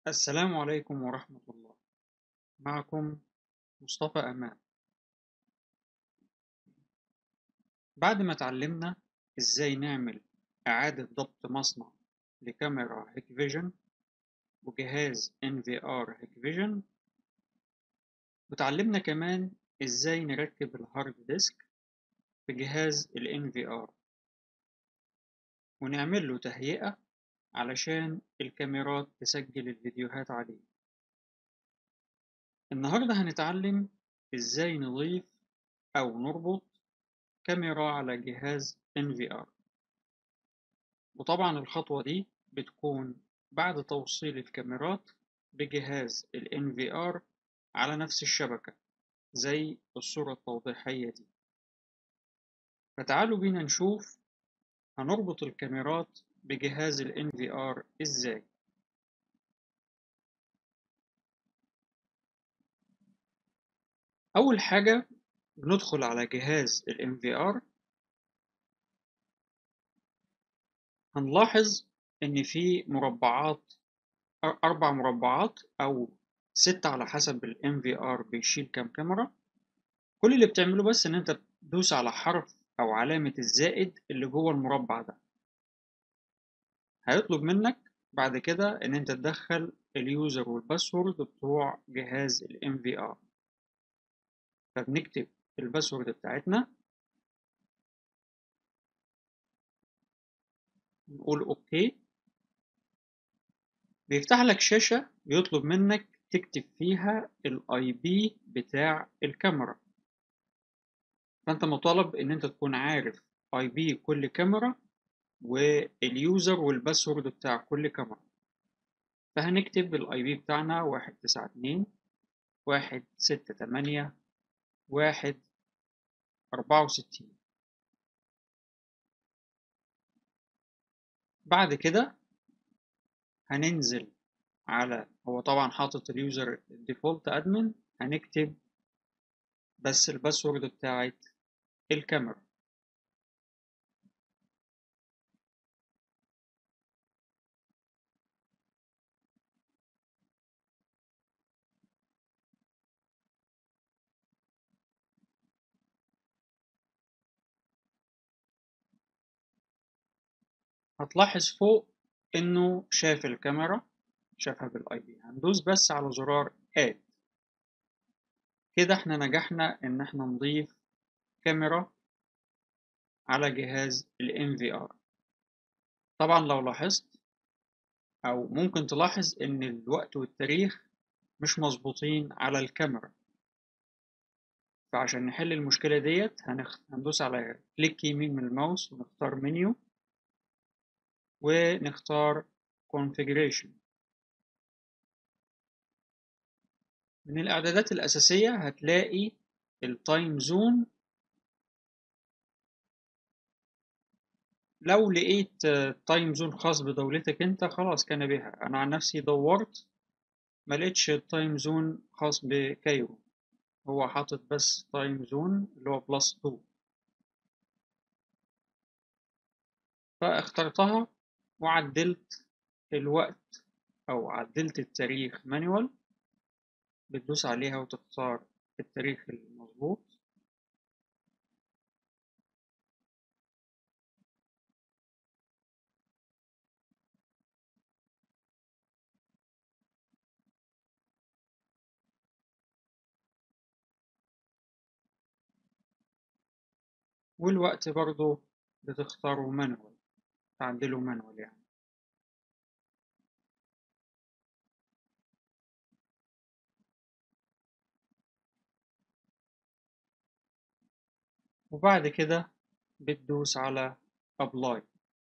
السلام عليكم ورحمة الله معكم مصطفى أمان بعد ما اتعلمنا إزاي نعمل إعادة ضبط مصنع لكاميرا هيكفيجن وجهاز NVR هيكفيجن وتعلمنا كمان إزاي نركب الهارد ديسك في جهاز ال NVR ونعمل له تهيئة علشان الكاميرات تسجل الفيديوهات عليه النهاردة هنتعلم إزاي نضيف أو نربط كاميرا على جهاز NVR وطبعا الخطوة دي بتكون بعد توصيل الكاميرات بجهاز ال NVR على نفس الشبكة زي الصورة التوضيحية دي فتعالوا بينا نشوف هنربط الكاميرات بجهاز ال NVR إزاي أول حاجة بندخل على جهاز ال NVR هنلاحظ إن في مربعات أربع مربعات أو ستة على حسب ال NVR بيشيل كام كاميرا كل اللي بتعمله بس إن أنت تدوس على حرف أو علامة الزائد اللي جوه المربع ده هيطلب منك بعد كده إن أنت تدخل اليوزر والباسورد بتوع جهاز ال NVR فبنكتب الباسورد بتاعتنا نقول اوكي بيفتح لك شاشة بيطلب منك تكتب فيها الاي بي بتاع الكاميرا فانت مطالب ان انت تكون عارف اي بي كل كاميرا واليوزر والباسورد بتاع كل كاميرا فهنكتب الاي بي بتاعنا واحد تسعة اتنين واحد ستة تمانية واحد أربعة وستين بعد كده هننزل على هو طبعا حاطط اليوزر الديفولت ادمن هنكتب بس الباسورد بتاعت الكاميرا هتلاحظ فوق انه شاف الكاميرا شافها بالاي بي هندوس بس على زرار اد كده احنا نجحنا ان احنا نضيف كاميرا على جهاز ال NVR طبعا لو لاحظت او ممكن تلاحظ ان الوقت والتاريخ مش مظبوطين على الكاميرا فعشان نحل المشكلة ديت هنخ... هندوس على كليك يمين من الماوس ونختار منيو ونختار configuration من الإعدادات الأساسية هتلاقي التايم زون لو لقيت تايم زون خاص بدولتك انت خلاص كان بها انا عن نفسي دورت ما لقيتش تايم زون خاص بكايرو هو حاطط بس تايم زون اللي هو بلس 2 فاخترتها وعدلت الوقت او عدلت التاريخ مانيوال بتدوس عليها وتختار التاريخ المظبوط والوقت برضو بتختاره مانوال تعدله مانوال يعني وبعد كده بتدوس على apply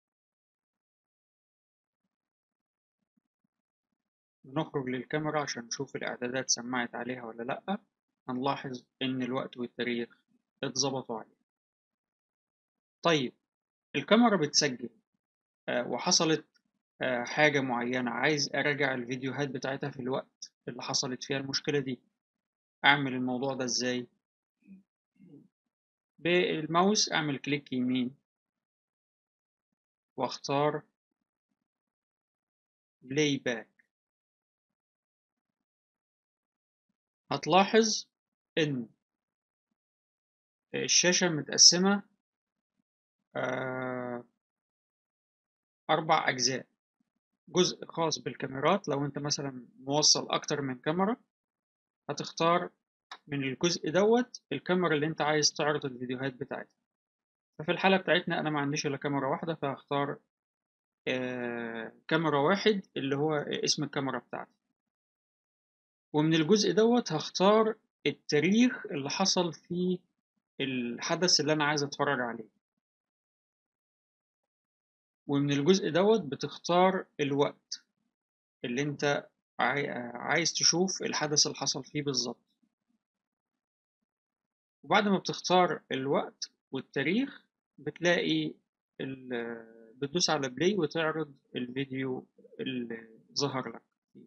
نخرج للكاميرا عشان نشوف الإعدادات سمعت عليها ولا لأ هنلاحظ إن الوقت والتاريخ اتظبطوا عليه طيب الكاميرا بتسجل آه وحصلت آه حاجة معينة عايز أراجع الفيديوهات بتاعتها في الوقت اللي حصلت فيها المشكلة دي أعمل الموضوع ده إزاي؟ بالماوس أعمل كليك يمين واختار بلاي باك هتلاحظ إن الشاشة متقسمة آه، أربع أجزاء جزء خاص بالكاميرات لو أنت مثلا موصل أكتر من كاميرا هتختار من الجزء دوت الكاميرا اللي أنت عايز تعرض الفيديوهات بتاعتها ففي الحالة بتاعتنا أنا ما عنديش إلا كاميرا واحدة فهختار آه، كاميرا واحد اللي هو اسم الكاميرا بتاعتي ومن الجزء دوت هختار التاريخ اللي حصل فيه الحدث اللي أنا عايز أتفرج عليه ومن الجزء دوت بتختار الوقت اللي أنت عايز تشوف الحدث اللي حصل فيه بالظبط وبعد ما بتختار الوقت والتاريخ بتلاقي بتدوس على بلاي وتعرض الفيديو اللي ظهر لك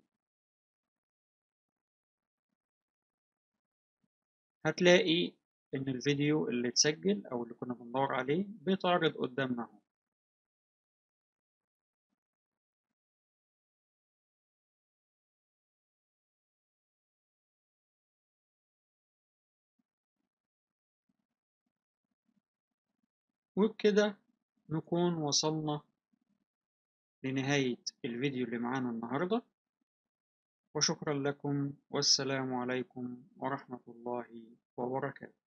هتلاقي إن الفيديو اللي اتسجل أو اللي كنا بندور عليه بيتعرض قدامنا اهو وبكده نكون وصلنا لنهاية الفيديو اللي معانا النهاردة وشكرا لكم والسلام عليكم ورحمة الله وبركاته